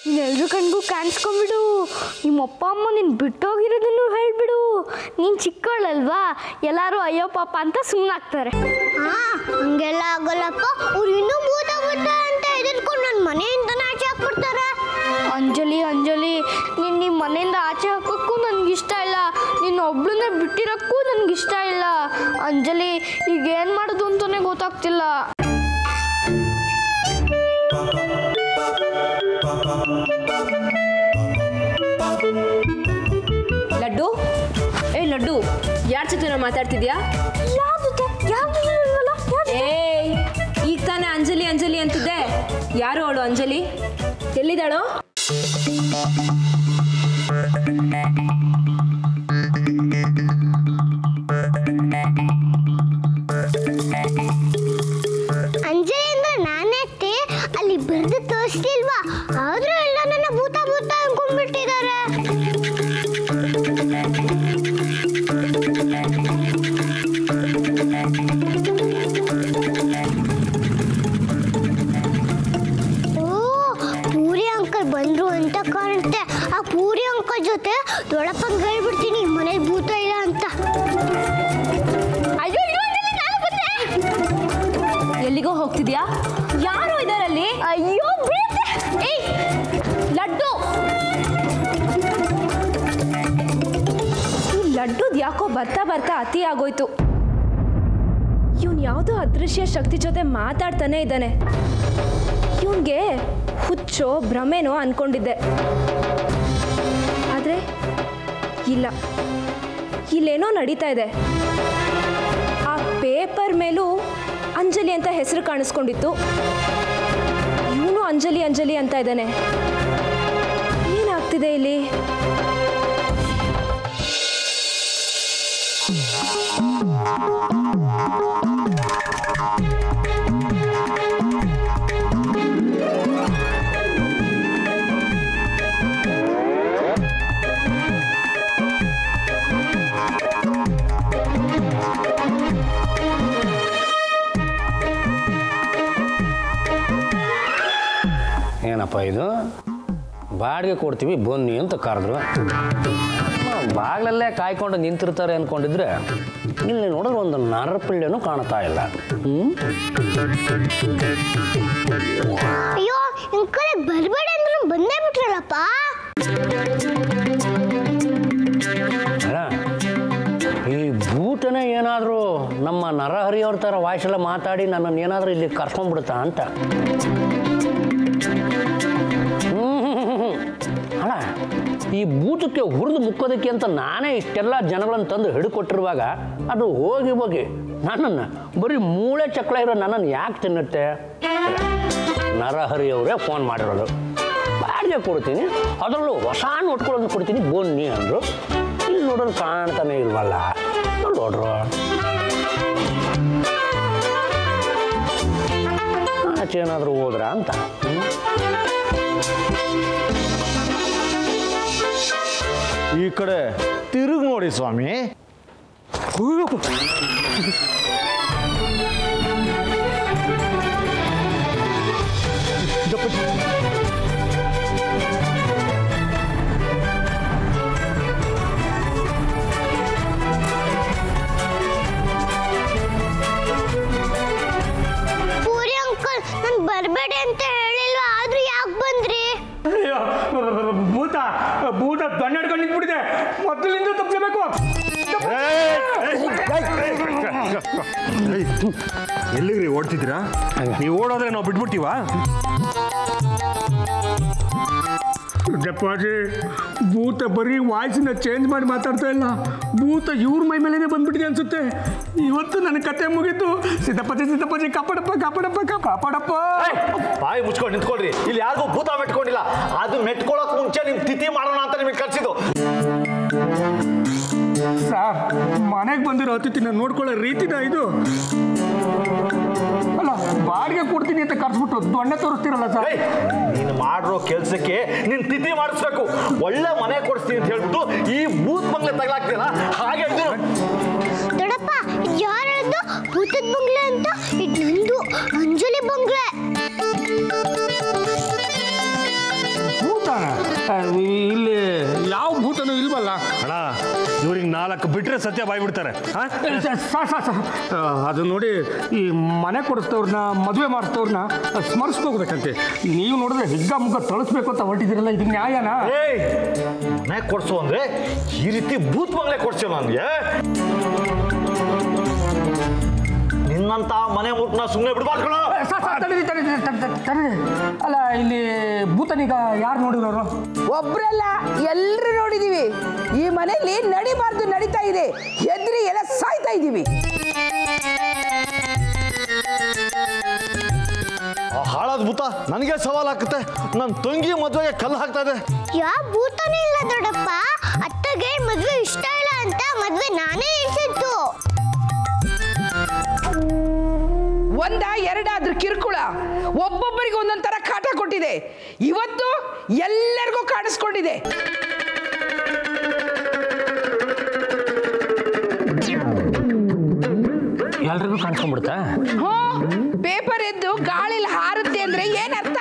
ನೀನು ಎಲ್ರ ಕಣ್ಗೂ ಕಾಣಿಸ್ಕೊಂಬಿಡು ನಿಮ್ಮ ಅಪ್ಪ ಅಮ್ಮ ನೀನು ಬಿಟ್ಟೋಗಿರೋದನ್ನು ಹೇಳ್ಬಿಡು ನೀನು ಚಿಕ್ಕವಳಲ್ವಾ ಎಲ್ಲರೂ ಅಯ್ಯೋ ಪಾಪ ಅಂತ ಸುಮ್ಮನಾಗ್ತಾರೆ ಹಾ ಹಂಗೆಲ್ಲ ಆಗಲ್ಲಪ್ಪ ಅವ್ರು ಇನ್ನೂ ಭೂತ ಭೂತ ಅಂತ ಎದುರ್ಕೊಂಡು ನನ್ನ ಮನೆಯಿಂದನೇ ಆಚೆ ಹಾಕ್ಬಿಡ್ತಾರೆ ಅಂಜಲಿ ಅಂಜಲಿ ನೀನು ನಿಮ್ಮ ಮನೆಯಿಂದ ಆಚೆ ಹಾಕೋಕ್ಕೂ ನನಗೆ ಇಷ್ಟ ಇಲ್ಲ ನೀನು ಒಬ್ಳನ್ನ ಬಿಟ್ಟಿರೋಕ್ಕೂ ನನಗೆ ಇಷ್ಟ ಇಲ್ಲ ಅಂಜಲಿ ಈಗ ಏನು ಮಾಡೋದು ಅಂತಲೇ ಗೊತ್ತಾಗ್ತಿಲ್ಲ ಲಡ್ಡು ಏ ಲಡ್ಡು ಯಾರ ಜೊತೆ ಮಾತಾಡ್ತಿದ್ಯಾ ಯಾವ್ದು ಯಾವ್ದು ಇಲ್ವಲ್ಲ? ಯಾವ್ದು? ಏಯ್ ಈಗ ತಾನೇ ಅಂಜಲಿ ಅಂಜಲಿ ಅಂತಿದ್ದೆ ಯಾರು ಅವಳು ಅಂಜಲಿ ಎಲ್ಲಿದ್ದಾಳೋ ಅಂಜಲಿ ಅಂದ್ರೆ ನಾನೇ ಅತ್ತೆ ಅಲ್ಲಿ ಬರೆದು ತೋರಿಸ್ಲಿಲ್ವಾ ಆದ್ರೂ ಎಲ್ಲ ನನ್ನ ಭೂತ ಭೂತ ಅನ್ಕೊಂಡ್ಬಿಟ್ಟಿದ್ದಾರೆ ಓ ಪೂರಿ ಅಂಕಲ್ ಬಂದ್ರು ಅಂತ ಕಾಣುತ್ತೆ ಆ ಪೂರಿ ಅಂಕಲ್ ಜೊತೆ ದೊಡ್ಡಪ್ಪಂಗೆ ಹೇಳ್ಬಿಡ್ತೀನಿ ಮನೇಲಿ ಭೂತ ಇಲ್ಲ ಅಂತ ಅಯ್ಯೋ ಅಯ್ಯೋ ಅಂಜಲಿ ನಾನು ಬಂದೆ ಎಲ್ಲಿಗೋ ಹೋಗ್ತಿದ್ಯಾ ಯಾರು ಇದಾರಲ್ಲಿ ಅಯ್ಯೋ ಬೀಳ್ತೆ ಏಯ್ ಲಡ್ಡು ಈ ಲಡ್ಡುದ್ ಯಾಕೋ ಬರ್ತಾ ಬರ್ತಾ ಅತಿ ಆಗೋಯ್ತು ಇವನ್ ಯಾವುದೋ ಅದೃಶ್ಯ ಶಕ್ತಿ ಜೊತೆ ಮಾತಾಡ್ತಾನೆ ಇದ್ದಾನೆ ಇವನ್ಗೆ ಹುಚ್ಚೋ ಭ್ರಮೆನೋ ಅನ್ಕೊಂಡಿದ್ದೆ ಆದ್ರೆ ಇಲ್ಲ ಇಲ್ಲೇನೋ ನಡೀತಾ ಇದೆ ಆ ಪೇಪರ್ ಮೇಲೂ ಅಂಜಲಿ ಅಂತ ಹೆಸರು ಕಾಣಿಸ್ಕೊಂಡಿತ್ತು ಇವನು ಅಂಜಲಿ ಅಂಜಲಿ ಅಂತ ಇದ್ದಾನೆ ಏನಾಗ್ತಿದೆ ಇಲ್ಲಿ ಏನಪ್ಪ ಇದು ಬಾಡಿಗೆ ಕೊಡ್ತೀವಿ ಬನ್ನಿ ಅಂತ ಕರೆದ್ರು ಬಾಗ್ಲಲ್ಲೇ ಕಾಯ್ಕೊಂಡು ನಿಂತಿರ್ತಾರೆ ಅಂದ್ಕೊಂಡಿದ್ರೆ ಇಲ್ಲಿ ನೋಡಿದ್ರೆ ಒಂದು ನರಪಿಳ್ಳೆನೂ ಕಾಣ್ತಾ ಇಲ್ಲ ಹ್ಞೂ ಅಯ್ಯೋ ಅಂಕಲ್ ಬರಬೇಡ ಅಂದ್ರೆ ಬಂದೇ ಬಿಟ್ರಲ್ಲಪ್ಪ ಅಲ್ಲ ಈ ಭೂತನೇ ಏನಾದರೂ ನಮ್ಮ ನರಹರಿಯವ್ರ ಥರ ವಾಯ್ಸೆಲ್ಲ ಮಾತಾಡಿ ನನ್ನನ್ನು ಏನಾದರೂ ಇಲ್ಲಿ ಕರ್ಕೊಂಡ್ಬಿಡುತ್ತಾ ಅಂತ ಹ್ಮ್. ಅಲ್ಲ ಈ ಭೂತಕ್ಕೆ ಹುರಿದು ಮುಕ್ಕೋದಕ್ಕೆ ಅಂತ ನಾನೇ ಇಷ್ಟೆಲ್ಲ ಜನಗಳನ್ನು ತಂದು ಹಿಡ್ಕೊಟ್ಟಿರುವಾಗ ಅದು ಹೋಗಿ ಹೋಗಿ ನನ್ನನ್ನು ಬರೀ ಮೂಳೆ ಚಕ್ರ ಇರೋ ನನ್ನನ್ನು ಯಾಕೆ ತಿನ್ನುತ್ತೆ ನರಹರಿಯವರೇ ಫೋನ್ ಮಾಡಿರೋದು ಬಾಡಿಗೆ ಕೊಡ್ತೀನಿ ಅದರಲ್ಲೂ ಹೊಸ ನೋಟ್ಕೊಳ್ಳೋದು ಕೊಡ್ತೀನಿ ಬನ್ನಿ ಅಂದರು ಇಲ್ಲಿ ನೋಡೋದು ಕಾಣ್ತಾನೆ ಇಲ್ವಲ್ಲ ನೋಡ್ರು ಆಚೆ ಏನಾದರೂ ಹೋದ್ರ ಅಂತ ಹ್ಮ್? ಈ ಕಡೆ ತಿರುಗಿ ನೋಡಿ ಸ್ವಾಮಿ ಪೂರಿ ಅಂಕಲ್ ನನ್ ಬರಬೇಡಿ ಅಂತ ಹೇಳಿಲ್ವಾ ಆದ್ರೂ ಯಾಕೆ ಬಂದ್ರಿ ಅಯ್ಯೋ ಭೂತ ಭೂತ ದಣ್ಣ ಹಿಡ್ಕೊಂಡು ನಿಂತ್ಬಿಟ್ಟಿದೆ ಮೊದಲಿಂದ ತಪ್ಪಿಸಬೇಕು ಎಲ್ಲಿಗ್ರಿ ಓಡ್ತಿದ್ದೀರಾ ನೀವು ಓಡೋದ್ರೆ ನಾವು ಬಿಟ್ಬಿಡ್ತೀವಾ ದಪ್ಪಾಜಿ ಭೂತ ಬರೀ ವಾಯ್ಸನ್ನ ಚೇಂಜ್ ಮಾಡಿ ಮಾತಾಡ್ತಾ ಇಲ್ಲ ಭೂತ ಇವ್ರ ಮೈ ಮೇಲೇನೆ ಬಂದ್ಬಿಟ್ಟಿದೆ ಅನ್ಸುತ್ತೆ ಇವತ್ತು ನನ್ನ ಕತೆ ಮುಗೀತು ಸಿದ್ದಪ್ಪಾಜಿ ಸಿದ್ದಪ್ಪಾಜಿ ಕಾಪಾಡಪ್ಪ ಕಾಪಾಡಪ್ಪ ಕಾ- ಕಾಪಾಡಪ್ಪ ಬಾಯಿ ಮುಚ್ಕೊಂಡು ನಿಂತ್ಕೊಳ್ರಿ ಇಲ್ಲಿ ಯಾರಿಗೂ ಭೂತ ಮೆಟ್ಕೊಂಡಿಲ್ಲ ಅದು ಮೆಟ್ಕೊಳಕ್ ಮುಂಚೆ ನಿಮ್ ತಿಥಿ ಮಾಡೋಣ ಅಂತ ನಿಮಗೆ ಕಳ್ಸಿದ್ದು ಸರ್ ಮನೆಗೆ ಬಂದಿರೋ ಅತಿಥಿನ ನೋಡ್ಕೊಳ್ಳೋ ರೀತಿನ ಇದು ಅಲ್ಲ ಬಾಡಿಗೆ ಕೊಡ್ತೀನಿ ಅಂತ ಕರ್ಸ್ಬಿಟ್ಟು ದೊಣ್ಣೆ ತೋರಿಸ್ತೀರಲ್ಲ ಸರ್ ಏಯ್, ನೀನು ಮಾಡಿರೋ ಕೆಲ್ಸಕ್ಕೆ ನೀನ್ ತಿಥಿ ಮಾಡಿಸ್ಬೇಕು ಒಳ್ಳೆ ಮನೆ ಕೊಡಿಸ್ತೀನಿ ಅಂತ ಹೇಳ್ಬಿಟ್ಟು ಈ ಭೂತ್ ಬಂಗ್ಲೆ ತಗಲಾಕ್ತೀಯಲ್ಲ ಹಾಗೆ ಇದು ದೊಡ್ಡಪ್ಪ ಯಾರು ಹೇಳ್ದು ಭೂತದ ಬಂಗ್ಲೆ ಅಂತ ಇದು ನಂದು ಅಂಜಲಿ ಬಂಗ್ಲೆ ಭೂತ ಆ, ಇಲ್ಲಿ ಯಾವ ಭೂತನೂ ಇಲ್ವಲ್ಲ ಅಣ್ಣ ಇವ್ರಿಗೆ ನಾಲ್ಕು ಬಿಟ್ರೆ ಸತ್ಯ ಬಾಯ್ಬಿಡ್ತಾರೆ ಹಾ ಸಾ ಸಾ ಸಾ ಆ, ಅದು ನೋಡಿ ಈ ಮನೆ ಕೊಡಿಸ್ತವ್ರನ್ನ ಮದುವೆ ಮಾಡಿಸ್ತವ್ರನ್ನ ಸ್ಮರಿಸ್ಕೋಗ್ಬೇಕಂತೆ ನೀವು ನೋಡಿದ್ರೆ ಹಿಗ್ಗ ಮುಗ್ಗ ತಳಿಸ್ಬೇಕು ಅಂತ ಹೊರಟಿದ್ದೀರಲ್ಲ ಇದು ನ್ಯಾಯನಾ ಏಯ್ ಮನೆ ಕೊಡ್ಸು ಅಂದ್ರೆ ಈ ರೀತಿ ಬೂತ್ ಬಂಗ್ಲೆ ಕೊಡ್ಸೋ ನನಗೆ ನಿನ್ನಂತ ಮನೆ ಮುಟ್ನ ಸುಮ್ಮನೆ ಬಿಡ್ಬಾರ್ದು ಕಣೋ. ಸಾ, ಸಾ, ತಡೀರಿ, ತಡೀರಿ, ತಡೀರಿ, ತಡೀರಿ, ತಡೀರಿ. ಅಲ್ಲ ಇಲ್ಲಿ ಭೂತನೀಗ ಯಾರು ನೋಡಿರೋರು ಒಬ್ರಲ್ಲ ಎಲ್ಲರೂ ನೋಡಿದೀವಿ ಈ ಮನೆಯಲ್ಲಿ ನಡಿಬಾರ್ದು ನಡೀತಾ ಇದೆ ಎದ್ರಿ ಎಲ್ಲ ಸಾಯ್ತಾ ಇದ್ದೀವಿ ಆ ಹಾಳಾದ ಭೂತ ನನಗೆ ಸವಾಲ್ ಹಾಕುತ್ತೆ ನನ್ನ ತಂಗಿ ಮದುವೆಗೆ ಕಲ್ಲು ಹಾಕ್ತಾ ಇದೆ ಯಾವ ಭೂತನೂ ಇಲ್ಲ ದೊಡ್ಡಪ್ಪ ಅತ್ತಗೆ ಮದ್ವೆ ಇಷ್ಟ ಇಲ್ಲ ಅಂತ ಮದ್ವೆ ನಾನೇ ನಿಲ್ಸಿದ್ದು ಒಂದ ಎರಡಾದ್ರೂ ಕಿರುಕುಳ ಒಬ್ಬೊಬ್ಬರಿಗೆ ಒಂದೊಂದ್ ತರ ಕಾಟ ಕೊಟ್ಟಿದೆ ಇವತ್ತು ಎಲ್ಲರಿಗೂ ಕಾಣಿಸ್ಕೊಂಡಿದೆ ಎಲ್ರಿಗೂ ಕಾಣಿಸ್ಕೊಂಡ್ಬಿಡುತ್ತಾ ಹ್ಞೂ ಪೇಪರ್ ಎದ್ದು ಗಾಳಿಲಿ ಹಾರುತ್ತೆ ಅಂದ್ರೆ ಏನರ್ಥ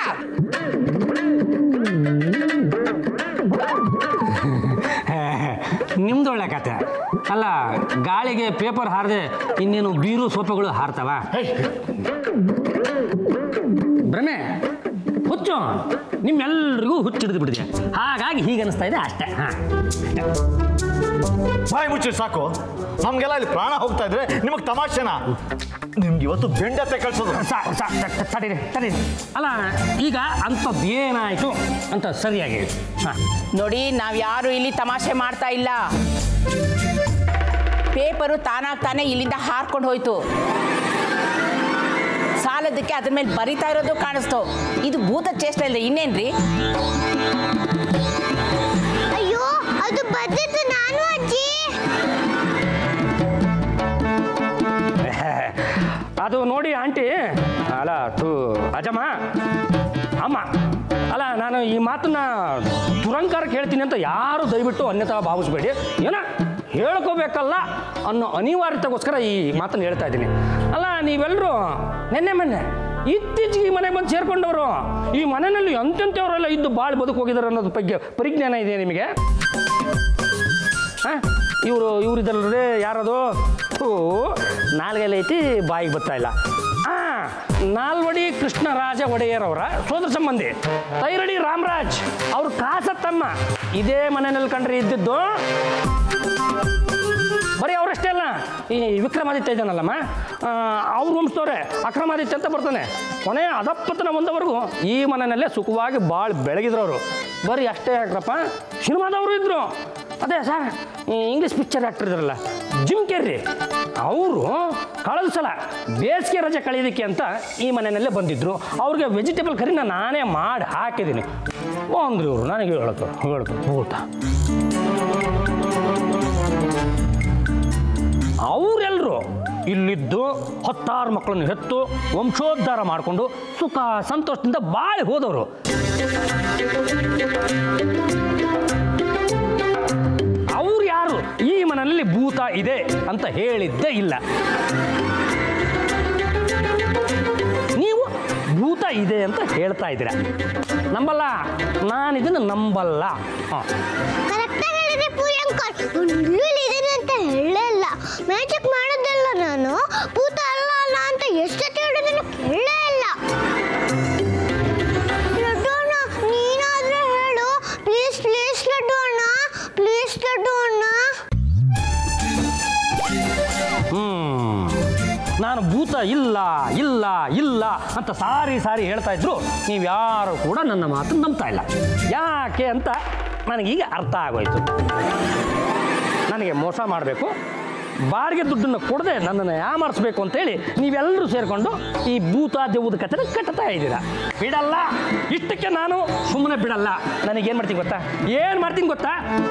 ನಿಮ್ದು ಒಳ್ಳೆ ಕತೆ ಅಲ್ಲ ಗಾಳಿಗೆ ಪೇಪರ್ ಹಾರದೆ ಇನ್ನೇನು ಬೀರು ಸೋಪಗಳು ಹಾರ್ತಾವ ಭ್ರಮೆ ಹುಚ್ಚು ನಿಮ್ಮೆಲ್ರಿಗೂ ಹುಚ್ಚಿಡಿದು ಬಿಡಿದೆ ಹಾಗಾಗಿ ಹೀಗೆ ಅನಿಸ್ತಾ ಇದೆ ಅಷ್ಟೇ ಹಾಂ ಬಾಯಿ ಮುಚ್ಚಿ ಸಾಕು ನಮ್ಗೆಲ್ಲ ಇಲ್ಲಿ ಪ್ರಾಣ ಹೋಗ್ತಾ ಇದ್ರೆ ನಿಮಗೆ ತಮಾಷೆನಾ ನಿಮ್ಗೆ ಇವತ್ತು ಬೆಂಡತ್ತೆ ಕಳ್ಸೋದು ಸಾ ಸಾ ತ- ತಡೀರಿ ತಡೀರಿ ಅಲ್ಲ ಈಗ ಅಂಥದ್ದು ಏನಾಯಿತು ಅಂತ ಸರಿಯಾಗಿ ಹೇಳಿ ಹಾಂ ನೋಡಿ ನಾವ್ಯಾರು ಇಲ್ಲಿ ತಮಾಷೆ ಮಾಡ್ತಾ ಇಲ್ಲ ಪೇಪರು ತಾನಾಗ್ ತಾನೇ ಇಲ್ಲಿಂದ ಹಾರ್ಕೊಂಡು ಹೋಯ್ತು ಸಾಲದಕ್ಕೆ ಅದ್ರ ಮೇಲೆ ಬರಿತಾ ಇರೋದು ಕಾಣಿಸ್ತು ಇದು ಭೂತ ಚೇಷ್ಟೆ ಇಲ್ಲ ಇನ್ನೇನ್ರಿ ಅಯ್ಯೋ ಅದು ಬದ್ದಿದ್ದು ನಾನು ಅಜ್ಜಿ ಅದು ನೋಡಿ ಆಂಟಿ ಅಲ್ಲ ತು ಅಜಮ್ಮ ಅಮ್ಮ ಅಲ್ಲ ನಾನು ಈ ಮಾತನ್ನ ದುರಂಕಾರಕ್ಕೆ ಹೇಳ್ತೀನಿ ಅಂತ ಯಾರು ದಯವಿಟ್ಟು ಅನ್ಯತಾ ಭಾವಿಸ್ಬೇಡಿ ಏನೋ ಹೇಳ್ಕೋಬೇಕಲ್ಲ ಅನ್ನೋ ಅನಿವಾರ್ಯತೆಗೋಸ್ಕರ ಈ ಮಾತನ್ನು ಹೇಳ್ತಾ ಇದ್ದೀನಿ ಅಲ್ಲ ನೀವೆಲ್ಲರೂ ನೆನ್ನೆ ಮೊನ್ನೆ ಇತ್ತೀಚೆಗೆ ಈ ಮನೆಗೆ ಬಂದು ಸೇರ್ಕೊಂಡವರು ಈ ಮನೆಯಲ್ಲಿ ಎಂತೆಂಥವರೆಲ್ಲ ಇದ್ದು ಭಾಳ ಬದುಕು ಹೋಗಿದ್ದಾರೆ ಅನ್ನೋದ್ರ ಬಗ್ಗೆ ಪರಿಜ್ಞಾನ ಇದೆ ನಿಮಗೆ ಹಾಂ ಇವರು ಇವರಿದ್ದಲ್ರಿ ಯಾರದು ಹೂ ನಾಲ್ಗೆಲ್ಲ ಐತಿ ಬಾಯಿಗೆ ಬರ್ತಾ ಇಲ್ಲ ಹಾಂ ನಾಲ್ವಡಿ ಕೃಷ್ಣರಾಜ ಒಡೆಯರ್ ಅವರ ಸೋದರ ಸಂಬಂಧಿ ತೈರಡಿ ರಾಮರಾಜ್ ಅವ್ರ ಕಾಸತ್ತಮ್ಮ ಇದೇ ಮನೆಯಲ್ಲಿ ಕಂಡ್ರೆ ಇದ್ದಿದ್ದು ಬರೀ ಅವರಷ್ಟೇ ಅಲ್ಲ ಈ ವಿಕ್ರಮಾದಿತ್ಯ ಇದ್ದಾನಲ್ಲಮ್ಮ ಅವ್ರ ವಂಶದವ್ರೆ ಅಕ್ರಮಾದಿತ್ಯ ಅಂತ ಬರ್ತಾನೆ ಕೊನೆ ಅದಪ್ಪತನ ಒಂದವರೆಗೂ ಈ ಮನೆಯಲ್ಲೇ ಸುಖವಾಗಿ ಭಾಳ ಬೆಳಗಿದ್ರು ಬರೀ ಅಷ್ಟೇ ಯಾಕ್ರಪ್ಪ ಸಿನಿಮಾದವರು ಇದ್ದರು ಅದೇ ಸರ್ ಈ ಇಂಗ್ಲೀಷ್ ಪಿಕ್ಚರ್ ಆ್ಯಕ್ಟರ್ ಇದ್ರಲ್ಲ ಜಿಮ್ ಕೆರ್ರಿ ಅವರು ಕಳೆದ ಸಲ ಬೇಸಿಗೆ ರಜೆ ಕಳೆಯೋದಕ್ಕೆ ಅಂತ ಈ ಮನೆಯಲ್ಲೇ ಬಂದಿದ್ದರು ಅವ್ರಿಗೆ ವೆಜಿಟೇಬಲ್ ಕರಿನ ನಾನೇ ಮಾಡಿ ಹಾಕಿದ್ದೀನಿ ಬಂದ್ರು ಇವರು ನನಗೆ ಹೇಳ್ತು ಹೇಳ್ತು ಊಟ ಅವರೆಲ್ಲರೂ ಇಲ್ಲಿದ್ದು ಹತ್ತಾರು ಮಕ್ಕಳನ್ನು ಹೆತ್ತು ವಂಶೋದ್ಧಾರ ಮಾಡಿಕೊಂಡು ಸುಖ ಸಂತೋಷದಿಂದ ಬಾಳಿ ಹೋದವರು ಅವ್ರು ಯಾರು ಈ ಮನೆಯಲ್ಲಿ ಭೂತ ಇದೆ ಅಂತ ಹೇಳಿದ್ದೇ ಇಲ್ಲ ನೀವು ಭೂತ ಇದೆ ಅಂತ ಹೇಳ್ತಾ ಇದ್ದೀರ ನಂಬಲ್ಲ ನಾನು ಇದನ್ನು ನಂಬಲ್ಲ ಹಾಂ ಕರೆಕ್ಟಾಗಿ ಹೇಳಿದ್ರೆ ಪೂರಿ ಅಂಕಲ್ ಉಳ್ಳುಳ್ಳಿ ಇದೇನೆ ಅಂತ ಹೇಳೇ ಇಲ್ಲ ಮ್ಯಾಜಿಕ್ ಮಾಡೋದಲ್ಲ ನಾನು ಭೂತ ಅಲ್ಲ ಅಲ್ಲ ಅಂತ ಎಷ್ಟೊತ್ತು ಹೇಳಿದ್ರು ಕೇಳೇ ಇಲ್ಲ ಲಡ್ಡು ಅಣ್ಣ ನೀನಾದ್ರೆ ಹೇಳು ಪ್ಲೀಸ್ ಪ್ಲೀಸ್ ಲಡ್ಡು ಅಣ್ಣ ಪ್ಲೀಸ್ ಲಡ್ಡು ಅಣ್ಣ ಹ್ಮ್ ನಾನು ಭೂತ ಇಲ್ಲ ಇಲ್ಲ ಇಲ್ಲ ಅಂತ ಸಾರಿ ಸಾರಿ ಹೇಳ್ತಾ ಇದ್ರು ನೀವು ಯಾರು ಕೂಡ ನನ್ನ ಮಾತನ್ನು ನಂಬ್ತಾ ಇಲ್ಲ ಯಾಕೆ ಅಂತ ನನಗೀಗ ಅರ್ಥ ಆಗೋಯ್ತು ನನಗೆ ಮೋಸ ಮಾಡಬೇಕು ಬಾಡಿಗೆ ದುಡ್ಡನ್ನು ಕೊಡದೆ ನನ್ನನ್ನು ಯಾಮಾರಿಸ್ಬೇಕು ಅಂತೇಳಿ ನೀವೆಲ್ಲರೂ ಸೇರಿಕೊಂಡು ಈ ಭೂತ ದೆವ್ವದ ಕಥೆನ ಕಟ್ತಾ ಇದ್ದೀರಾ ಬಿಡಲ್ಲ ಇಷ್ಟಕ್ಕೆ ನಾನು ಸುಮ್ಮನೆ ಬಿಡಲ್ಲ ನನಗೇನು ಮಾಡ್ತೀನಿ ಗೊತ್ತಾ ಏನು ಮಾಡ್ತೀನಿ ಗೊತ್ತಾ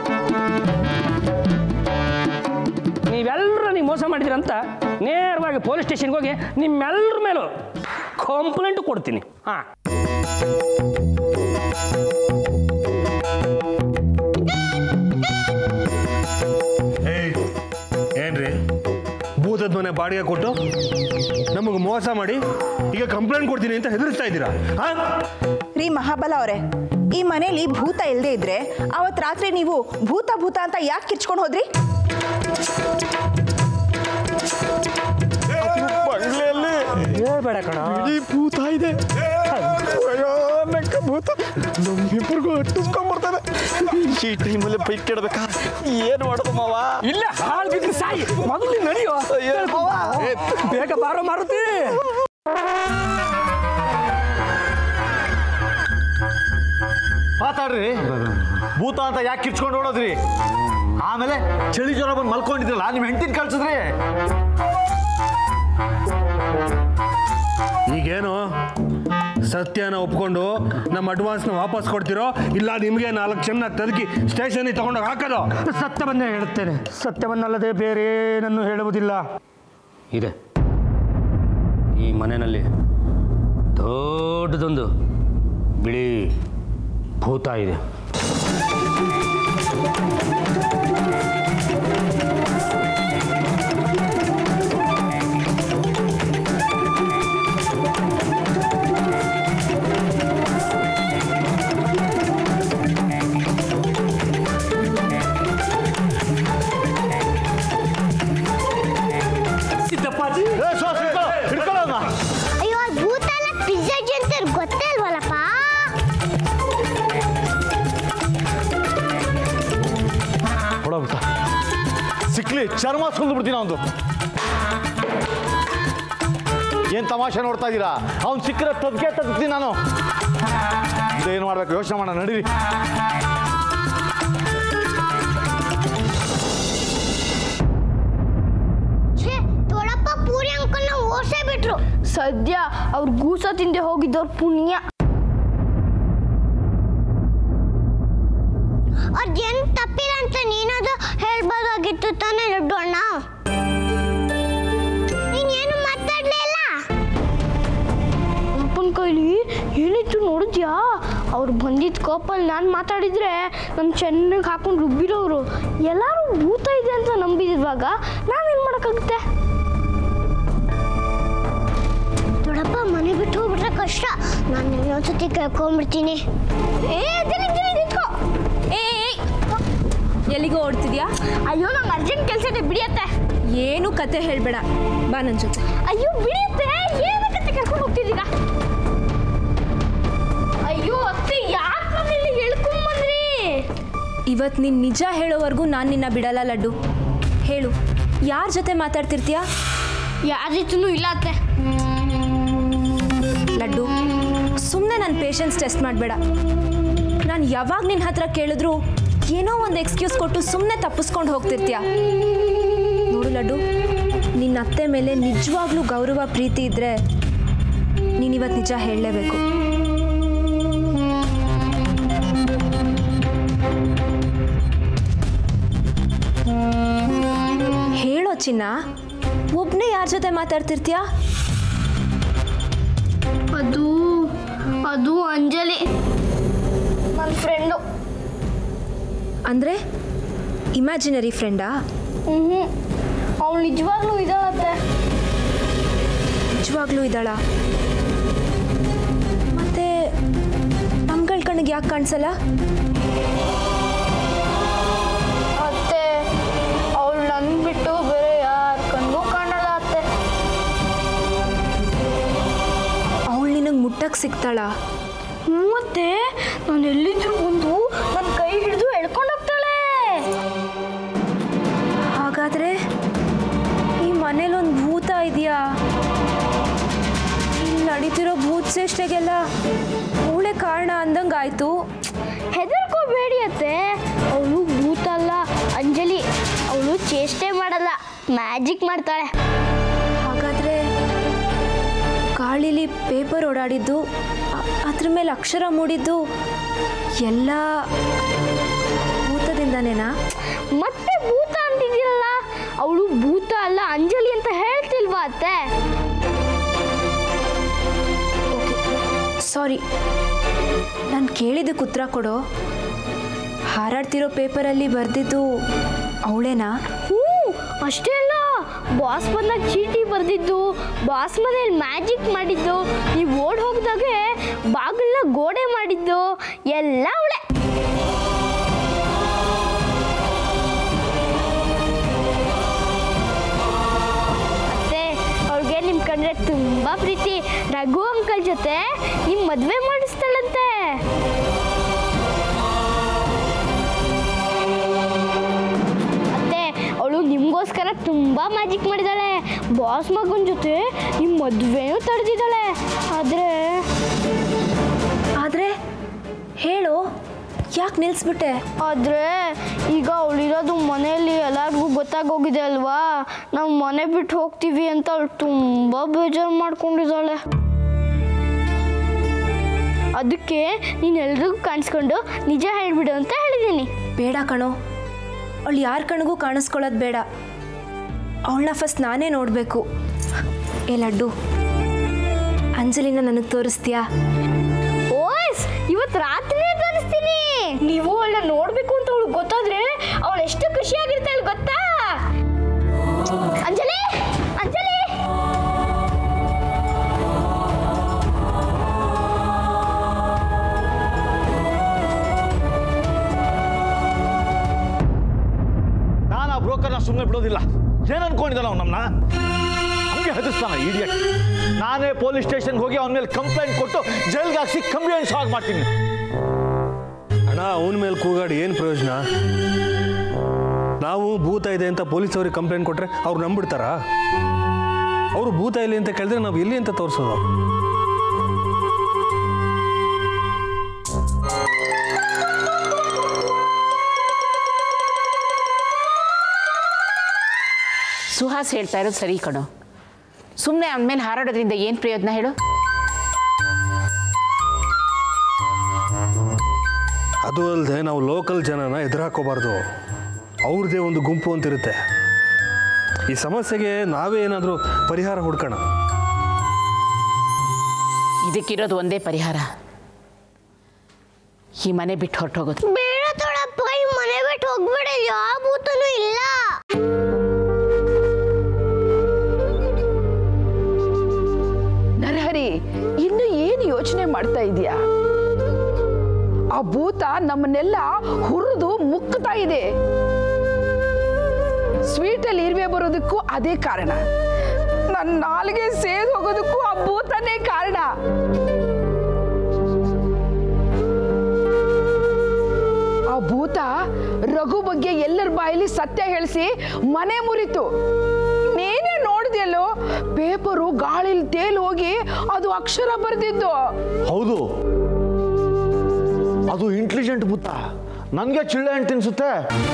ನೀವೆಲ್ಲರೂ ನೀವು ಮೋಸ ಮಾಡಿದಿರಂತ ನೇರವಾಗಿ ಪೊಲೀಸ್ ಸ್ಟೇಷನ್ಗೆ ಹೋಗಿ ನಿಮ್ಮೆಲ್ಲರ ಮೇಲೂ ಕಂಪ್ಲೇಂಟು ಕೊಡ್ತೀನಿ ಹಾಂ ಏಯ್ ಏನ್ರಿ ಭೂತದ ಮನೆ ಬಾಡಿಗೆ ಕೊಟ್ಟು ನಮಗೆ ಮೋಸ ಮಾಡಿ ಈಗ ಕಂಪ್ಲೇಂಟ್ ಕೊಡ್ತೀನಿ ಅಂತ ಹೆದರಿಸ್ತಾ ಇದ್ದೀರಾ ಹಾ ರೀ ಮಹಾಬಲ ಅವರೇ ಈ ಮನೇಲಿ ಭೂತ ಇಲ್ಲದೆ ಇದ್ರೆ ಅವತ್ತು ರಾತ್ರಿ ನೀವು ಭೂತ ಭೂತ ಅಂತ ಯಾಕೆ ಕಿರ್ಚ್ಕೊಂಡು ಹೋದ್ರಿ ಬಂಗ್ಲೆಯಲ್ಲಿ ಹೇಳ್ಬೇಡ ಕಣ ಈ ಭೂತ ಇದೆ ಅಯ್ಯೋ ನಕ್ಕ ಭೂತ ನಮ್ಮಿಬ್ಬರಿಗೂ ಅಟ್ಟಿಸ್ಕೊಂಡ್ಬರ್ತದೆ ಈ ಟೈಮಲ್ಲಿ ಬೈಕ್ ಕೆಡಬೇಕಾ ಏನು ಮಾಡೋದು ಮಾವ ಇಲ್ಲ ಹಾಳು ಬಿದ್ದು ಸಾಯಿ ಮೊದಲು ನಡೆಯೋ ಅಯ್ಯೋ, ಮಾವ. ಬೇಗ ಬಾರೋ ಮಾರುತಿ ಮಾತಾಡ್ರಿ ಭೂತ ಅಂತ ಯಾಕೆ ಕಿರ್ಚ್ಕೊಂಡು ಓಡೋದ್ರಿ ಆಮೇಲೆ ಚಳಿ ಜ್ವರ ಬಂದು ಮಲ್ಕೊಂಡಿದ್ರಲ್ಲ ನಿಮ್ಮ ಹೆಂಡತಿನ ಕಳ್ಸಿದ್ರಿ ಈಗೇನು ಸತ್ಯನ ಒಪ್ಕೊಂಡು ನಮ್ಮ ಅಡ್ವಾನ್ಸ್ನ ವಾಪಸ್ ಕೊಡ್ತಿರೋ ಇಲ್ಲ ನಿಮಗೆ ನಾಲ್ಕು ಜನ ತದಕಿ ಸ್ಟೇಷನಿಗೆ ತಗೊಂಡೋಗಿ ಹಾಕೋದು ಸತ್ಯವನ್ನೇ ಹೇಳುತ್ತೇನೆ ಸತ್ಯವನ್ನಲ್ಲದೆ ಬೇರೆ ಏನನ್ನು ಹೇಳುವುದಿಲ್ಲ ಇದೆ ಈ ಮನೆಯಲ್ಲಿ ದೊಡ್ಡದೊಂದು ಬಿಳಿ ಭೂತ ಇದೆ ಸಿದ್ದಪ್ಪಾಜಿ ಏ, ಸೋ, ಹಿಡ್ಕೊಳ್ಳೋ, ಹಿಡ್ಕೊಳ್ಳೋ ಅವ್ನ. ಅಯ್ಯೋ ಅದ್ ಭೂತ ಎಲ್ಲ ಪಿಜ್ಜಾ ಅಂತ ಗೊತ್ತೇ ಅಲ್ವಲ್ಲಪ್ಪ ಕೊಡೋ ಭೂತ ಸಿಕ್ಲಿ ಚರ್ಮ ಸುಲ್ದು ಬಿಡ್ತೀನಿ ಅವನು ಏನ್ ತಮಾಷೆ ನೋಡ್ತಾ ಇದ್ದೀರಾ ಅವ್ನು ಸಿಕ್ಕರೆ ತದ್ಕೆ ತಗ್ತೀನಿ ನಾನು ಏನು ಮಾಡ್ಬೇಕು ಯೋಚನೆ ಮಾಡೋಣ ನಡೀರಿ ಛೇ ದೊಡ್ಡಪ್ಪ ಪೂರಿ ಅಂಕಲ್ನ ಓಡ್ಸೇ ಬಿಟ್ರು ಸದ್ಯ ಅವ್ರು ಗೂಸ ತಿಂದೆ ಹೋಗಿದ್ದವ್ರ ಪುಣ್ಯ ಅದೇನು ತಪ್ಪಿಲ್ಲ ಅಂತ ನೀನದು ಹೇಳ್ಬೋದಾಗಿತ್ತು ತಾನೇ ಲಡ್ಡು ಅಣ್ಣ ನೀನೇನು ಮಾತಾಡ್ಲೇ ಇಲ್ಲ ಅಪ್ಪನ ಕೈಲಿ ಏನಿತ್ತು ನೋಡಿದ್ಯಾ ಅವ್ರು ಬಂದಿದ್ದ ಕೋಪಲ್ಲಿ ನಾನು ಮಾತಾಡಿದ್ರೆ ನನ್ನ ಚೆನ್ನಾಗಿ ಹಾಕೊಂಡು ರುಬ್ಬಿರೋರು ಎಲ್ಲರೂ ಭೂತ ಇದೆ ಅಂತ ನಂಬಿದಿರುವಾಗ ನಾನೇನು ಮಾಡೋಕ್ಕಾಗುತ್ತೆ ದೊಡ್ಡಪ್ಪ ಮನೆ ಬಿಟ್ಟು ಹೋಗ್ಬಿಟ್ರೆ ಕಷ್ಟ ನಾನು ಇನ್ನೊಂದ್ಸತಿ ಕೇಳ್ಕೊಂಡ್ಬಿಡ್ತೀನಿ ಏ ಜಲ್ದಿ ಜಲ್ದಿ ನಿಂತ್ಕೋ ಏ ಏ, ಎಲ್ಲಿಗೋ ಓಡ್ತಿದ್ಯಾ ಅಯ್ಯೋ ನಂಗೆ ಅರ್ಜೆಂಟ್ ಕೆಲಸ ಇದೆ ಬಿಡಿಯತ್ತೆ ಏನು ಕತೆ ಹೇಳ್ಬೇಡ ಬಾ ನನ್ನ ಜೊತೆ ಅಯ್ಯೋ ಬಿಡಿಯತ್ತೆ ಏನಕ್ಕೆ ಕರ್ಕೊಂಡು ಹೋಗ್ತಿದ್ದೀರಾ ಅಯ್ಯೋ ಅತ್ತೆ ಯಾಕೆ ನನ್ನ ಇಲ್ಲಿ ಹೇಳ್ಕೊಂಬಂದ್ರಿ ಇವತ್ತು ನೀನು ನಿಜ ಹೇಳೋವರೆಗೂ ನಾನು ನಿನ್ನ ಬಿಡಲ್ಲ ಲಡ್ಡು ಹೇಳು ಯಾರ ಜೊತೆ ಮಾತಾಡ್ತಿರ್ತೀಯಾ ಯಾರ ಜೊತೆನೂ ಇಲ್ಲ ಅತ್ತೆ ಲಡ್ಡು ಸುಮ್ಮನೆ ನನ್ನ ಪೇಷನ್ಸ್ ಟೆಸ್ಟ್ ಮಾಡಬೇಡ ನಾನು ಯಾವಾಗ ನಿನ್ನ ಹತ್ರ ಕೇಳಿದ್ರು ಏನೋ ಒಂದು ಎಕ್ಸ್ಕ್ಯೂಸ್ ಕೊಟ್ಟು ಸುಮ್ಮನೆ ತಪ್ಪಿಸ್ಕೊಂಡು ಹೋಗ್ತಿರ್ತೀಯ ನೋಡು ಲಡ್ಡು ನಿನ್ನ ಅತ್ತೆ ಮೇಲೆ ನಿಜವಾಗ್ಲೂ ಗೌರವ ಪ್ರೀತಿ ಇದ್ದರೆ ನೀನಿವತ್ತು ನಿಜ ಹೇಳಲೇಬೇಕು ಹೇಳೋ ಚಿನ್ನ ಒಬ್ಬನೇ ಯಾರ ಜೊತೆ ಮಾತಾಡ್ತಿರ್ತೀಯಾ ಅದು ಅದು ಅಂಜಲಿ ನನ್ನ ಫ್ರೆಂಡು ಅಂದರೆ ಇಮ್ಯಾಜಿನರಿ ಫ್ರೆಂಡಾ ಹ್ಞೂ ಅವಳು ನಿಜವಾಗ್ಲೂ ಇದ್ದಾಳತ್ತೆ ನಿಜವಾಗ್ಲೂ ಇದ್ದಾಳ ಮತ್ತೆ ನಮ್ಗಳ ಕಣ್ಣಿಗೆ ಯಾಕೆ ಕಾಣಿಸಲ್ಲ ಅತ್ತೆ ಅವಳು ನನ್ನ ಬಿಟ್ಟು ಬೇರೆ ಯಾರ ಕಣ್ಣು ಕಾಣಲ್ಲ ಅತ್ತೆ ಅವಳು ನಿನಗೆ ಮುಟ್ಟಕ್ಕೆ ಸಿಗ್ತಾಳ ಮತ್ತೆ ನಾನು ಎಲ್ಲಿದ್ರು ಬಂದು ನನ್ನ ಕೈ ಹಿಡಿದು ಎಳ್ಕೊಂಡು ಹೋಗ್ತಾಳೆ ಹಾಗಾದ್ರೆ ಈ ಮನೇಲೊಂದು ಭೂತ ಇದೆಯಾ ಇಲ್ಲಿ ನಡೀತಿರೋ ಭೂತ ಚೇಷ್ಟೆಗೆಲ್ಲ ಅವಳೆ ಕಾರಣ ಅಂದಂಗಾಯ್ತು ಹೆದರ್ಕೋಬೇಡಿ ಅತ್ತೆ ಅವಳು ಭೂತ ಅಲ್ಲ ಅಂಜಲಿ ಅವಳು ಚೇಷ್ಟೆ ಮಾಡಲ್ಲ ಮ್ಯಾಜಿಕ್ ಮಾಡ್ತಾಳೆ ಹಾಗಾದ್ರೆ ಗಾಳಿಲಿ ಪೇಪರ್ ಓಡಾಡಿದ್ದು ಅ- ಅದ್ರ ಮೇಲೆ ಅಕ್ಷರ ಮೂಡಿದ್ದು ಎಲ್ಲ ಭೂತದಿಂದನೇನಾ ಮತ್ತೆ ಭೂತ ಅಂತಿದ್ದೀರಲ್ಲ ಅವಳು ಭೂತ ಅಲ್ಲ ಅಂಜಲಿ ಅಂತ ಹೇಳ್ತಿಲ್ವಾ ಅತ್ತೆ ಸಾರಿ ನಾನು ಕೇಳಿದ್ದಕ್ಕೆ ಉತ್ತರ ಕೊಡೋ ಹಾರಾಡ್ತಿರೋ ಪೇಪರಲ್ಲಿ ಬರೆದಿದ್ದು ಅವಳೇನಾ ಹ್ಞೂ ಅಷ್ಟೇ ಅಲ್ಲ ಬಾಸ್ ಬಂದಾಗ ಚೀಟಿ ಬರೆದಿದ್ದು ಬಾಸ್ ಮನೇಲಿ ಮ್ಯಾಜಿಕ್ ಮಾಡಿದ್ದು ನೀವು ಓಡ್ ಹೋಗ್ದಾಗೆ ಬಾಗಿಲ ಗೋಡೆ ಮಾಡಿದ್ದು ಎಲ್ಲ ಅವಳೆ ಮತ್ತೆ ಅವ್ಳಿಗೆ ನಿಮ್ ಕಂಡ್ರೆ ತುಂಬಾ ಪ್ರೀತಿ ರಘು ಅಂಕಲ್ ಜೊತೆ ನಿಮ್ ಮದ್ವೆ ಮಾಡಿಸ್ತಾಳಂತೆ ಅತ್ತೆ ಅವಳು ನಿಮಗೋಸ್ಕರ ತುಂಬಾ ಮ್ಯಾಜಿಕ್ ಮಾಡಿದಾಳೆ ಬಾಸ್ ಮಗನ ಜೊತೆ ನಿಮ್ಮ ಮದುವೆನೂ ತಡೆದಿದ್ದಾಳೆ ಆದ್ರೆ ಆದರೆ ಹೇಳು ಯಾಕೆ ನಿಲ್ಲಿಸ್ಬಿಟ್ಟೆ ಆದ್ರೆ ಈಗ ಅವಳಿರೋದು ಮನೆಯಲ್ಲಿ ಎಲ್ಲರಿಗೂ ಗೊತ್ತಾಗೋಗಿದೆ ಅಲ್ವಾ ನಾವು ಮನೆ ಬಿಟ್ಟು ಹೋಗ್ತೀವಿ ಅಂತ ಅವಳು ತುಂಬಾ ಬೇಜಾರು ಮಾಡ್ಕೊಂಡಿದ್ದಾಳೆ ಅದಕ್ಕೆ ನೀನು ಎಲ್ರಿಗೂ ಕಾಣಿಸ್ಕೊಂಡು ನಿಜ ಹೇಳ್ಬಿಡು ಅಂತ ಹೇಳಿದ್ದೀನಿ ಬೇಡ ಕಣೋ ಅವಳು ಯಾರ ಕಣ್ಗೂ ಕಾಣಿಸ್ಕೊಳ್ಳೋದು ಬೇಡ ಅವಳನ್ನ ಫಸ್ಟ್ ನಾನೇ ನೋಡಬೇಕು ಏ ಲಡ್ಡು ಅಂಜಲಿನ ನನಗೆ ತೋರಿಸ್ತೀಯಾ ಓಯ್ಸ್ ಇವತ್ತು ರಾತ್ರಿನೇ ತೋರಿಸ್ತೀನಿ ನೀವು ಅವಳನ್ನ ನೋಡ್ಬೇಕು ಅಂತ ಅವಳು ಗೊತ್ತಾದ್ರೆ ಅವಳು ಎಷ್ಟು ಖುಷಿಯಾಗಿರ್ತಾಳೆ ಗೊತ್ತಾ ಅಂಜಲಿ ಅಂಜಲಿ ನಾನು ಆ ಬ್ರೋಕರ್ನ ಸುಮ್ಮನೆ ಬಿಡೋದಿಲ್ಲ ಏನು ಅನ್ಕೊಂಡಿದ್ದಾನ ಅವ್ನು ನಮ್ಮನ್ನ ಹಂಗೆ ಹೆದರ್ಸ್ತಾನ ಇಡಿಯಟ್ ನಾನೇ ಪೊಲೀಸ್ ಸ್ಟೇಷನ್ಗೆ ಹೋಗಿ ಅವನ ಮೇಲೆ ಕಂಪ್ಲೇಂಟ್ ಕೊಟ್ಟು ಜೈಲ್ಗೆ ಹಾಕ್ಸಿ ಕಂಪ್ಲೇಂಟ್ ಸಾಲ್ವ್ ಮಾಡ್ತೀನಿ ಅಣ್ಣ ಅವನ ಮೇಲೆ ಕೂಗಾಡಿ ಏನು ಪ್ರಯೋಜನ ನಾವು ಭೂತ ಇದೆ ಅಂತ ಪೊಲೀಸವ್ರಿಗೆ ಕಂಪ್ಲೇಂಟ್ ಕೊಟ್ರೆ ಅವ್ರು ನಂಬಿಡ್ತಾರಾ ಅವರು ಭೂತ ಇಲ್ಲಿ ಅಂತ ಕೇಳಿದ್ರೆ ನಾವು ಎಲ್ಲಿ ಅಂತ ತೋರಿಸೋದು ಸುಹಾಸ್ ಹೇಳ್ತಾ ಇರೋದು ಸರಿ ಕಣೋ ಸುಮ್ಮನೆ ಅವನ ಮೇಲೆ ಹಾರಾಡೋದ್ರಿಂದ ಏನು ಪ್ರಯೋಜನ ಹೇಳು ಅದು ಅಲ್ಲದೆ ನಾವು ಲೋಕಲ್ ಜನನ ಎದುರಾಕೋಬಾರ್ದು ಅವ್ರದ್ದೇ ಒಂದು ಗುಂಪು ಅಂತಿರುತ್ತೆ ಈ ಸಮಸ್ಯೆಗೆ ನಾವೇ ಏನಾದರೂ ಪರಿಹಾರ ಹುಡ್ಕೋಣ ಇದಕ್ಕಿರೋದು ಒಂದೇ ಪರಿಹಾರ ಈ ಮನೆ ಬಿಟ್ಟು ಹೊರಟೋಗೋದು ಬೇಡ ದೊಡ್ಡಪ್ಪ ಈ ಮನೆ ಬಿಟ್ಟು ಹೋಗ್ಬೇಡ ಯಾವ ಭೂತನೂ ಇಲ್ಲ ನರಹರಿ ಇನ್ನು ಏನು ಯೋಚನೆ ಮಾಡ್ತಾ ಇದೀಯಾ ಆ ಭೂತ ನಮ್ಮನ್ನೆಲ್ಲ ಹುರಿದು ಮುಕ್ತಾ ಇದೆ ಸ್ವೀಟಲ್ಲಿ ಇರುವೆ ಬರೋದಕ್ಕೂ ಅದೇ ಕಾರಣ ನನ್ನ ನಾಲಿಗೆ ಸೇದ್ ಹೋಗೋದಕ್ಕೂ ಆ ಭೂತನೇ ಕಾರಣ ಆ ಭೂತ ರಘು ಬಗ್ಗೆ ಎಲ್ಲರ ಬಾಯಲ್ಲಿ ಸತ್ಯ ಹೇಳಿಸಿ ಮನೆ ಮುರಿತು ನೀನೇ ನೋಡಿದೆಯಲ್ಲೋ ಪೇಪರು ಗಾಳಿಲಿ ತೇಲ್ ಹೋಗಿ ಅದು ಅಕ್ಷರ ಬರೆದಿದ್ದು ಹೌದು ಅದು ಇಂಟೆಲಿಜೆಂಟ್ ಭೂತ ನನಗೆ ಚಿಳ್ಳೆ ಅಂತ ತಿನ್ಸುತ್ತೆ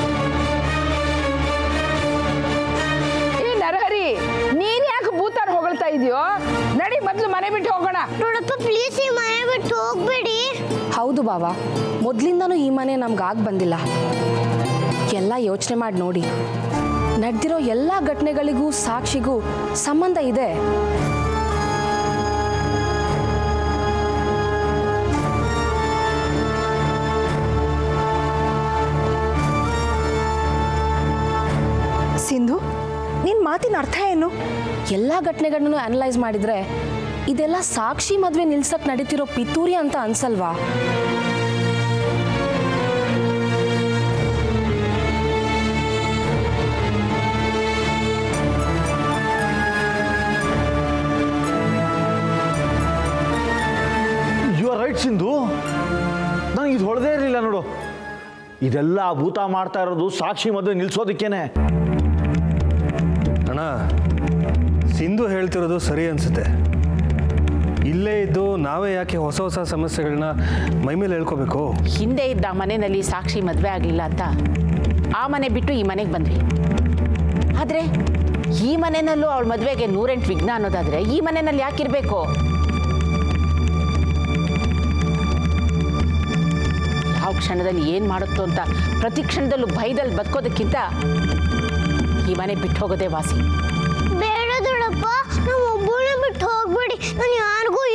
ಏ ನರಹರಿ ನೀನ್ ಯಾಕೆ ಭೂತಾನ ಹೊಗಳ್ತಾ ಇದೆಯೋ ನಡಿ ಮೊದ್ಲು ಮನೆ ಬಿಟ್ಟು ಹೋಗೋಣ ದೊಡ್ಡಪ್ಪ ಪ್ಲೀಸ್ ಈ ಮನೆ ಬಿಟ್ಟು ಹೋಗ್ಬೇಡಿ ಹೌದು ಬಾವಾ ಮೊದಲಿಂದನೂ ಈ ಮನೆ ನಮ್ಗೆ ಆಗಿ ಬಂದಿಲ್ಲ ಎಲ್ಲ ಯೋಚನೆ ಮಾಡಿ ನೋಡಿ ನಡೆದಿರೋ ಎಲ್ಲ ಘಟನೆಗಳಿಗೂ ಸಾಕ್ಷಿಗೂ ಸಂಬಂಧ ಇದೆ ಸಿಂಧು ನಿನ್ ಮಾತಿನ ಅರ್ಥ ಏನು ಎಲ್ಲ ಘಟನೆಗಳನ್ನೂ ಅನಲೈಸ್ ಮಾಡಿದ್ರೆ ಇದೆಲ್ಲ ಸಾಕ್ಷಿ ಮದುವೆ ನಿಲ್ಸಕ್ ನಡೀತಿರೋ ಪಿತೂರಿ ಅಂತ ಅನ್ಸಲ್ವಾ ಯು ಆರ್ ರೈಟ್ ಸಿಂಧು ನನಗೆ ಇದು ಹೊಡೆದೇ ಇರಲಿಲ್ಲ ನೋಡು ಇದೆಲ್ಲ ಆ ಭೂತ ಮಾಡ್ತಾ ಇರೋದು ಸಾಕ್ಷಿ ಮದುವೆ ನಿಲ್ಸೋದಕ್ಕೇನೆ ಅಣ್ಣ ಸಿಂಧು ಹೇಳ್ತಿರೋದು ಸರಿ ಅನ್ಸುತ್ತೆ ಇಲ್ಲೇ ಇದ್ದು ನಾವೇ ಯಾಕೆ ಹೊಸ ಹೊಸ ಸಮಸ್ಯೆಗಳನ್ನ ಮೈಮೇಲೆ ಹೇಳ್ಕೋಬೇಕು ಹಿಂದೆ ಇದ್ದ ಆ ಮನೆಯಲ್ಲಿ ಸಾಕ್ಷಿ ಮದುವೆ ಆಗಲಿಲ್ಲ ಅಂತ ಆ ಮನೆ ಬಿಟ್ಟು ಈ ಮನೆಗೆ ಬಂದ್ವಿ ಆದರೆ ಈ ಮನೆಯಲ್ಲೂ ಅವಳ ಮದುವೆಗೆ ನೂರೆಂಟು ವಿಘ್ನ ಅನ್ನೋದಾದರೆ ಈ ಮನೆಯಲ್ಲಿ ಯಾಕಿರಬೇಕು ಯಾವ ಕ್ಷಣದಲ್ಲಿ ಏನು ಮಾಡುತ್ತೋ ಅಂತ ಪ್ರತಿ ಕ್ಷಣದಲ್ಲೂ ಭಯದಲ್ಲಿ ಬದುಕೋದಕ್ಕಿಂತ ಈ ಮನೆ ಬಿಟ್ಟು ಹೋಗೋದೇ ವಾಸಿ ಬೇಡ ದೊಡ್ಡಪ್ಪ ನಾವು ಒಬ್ಬನೇ ಬಿಟ್ಟು ಹೋಗ್ಬೇಡಿ ನಾನು ಯಾರಿಗೂ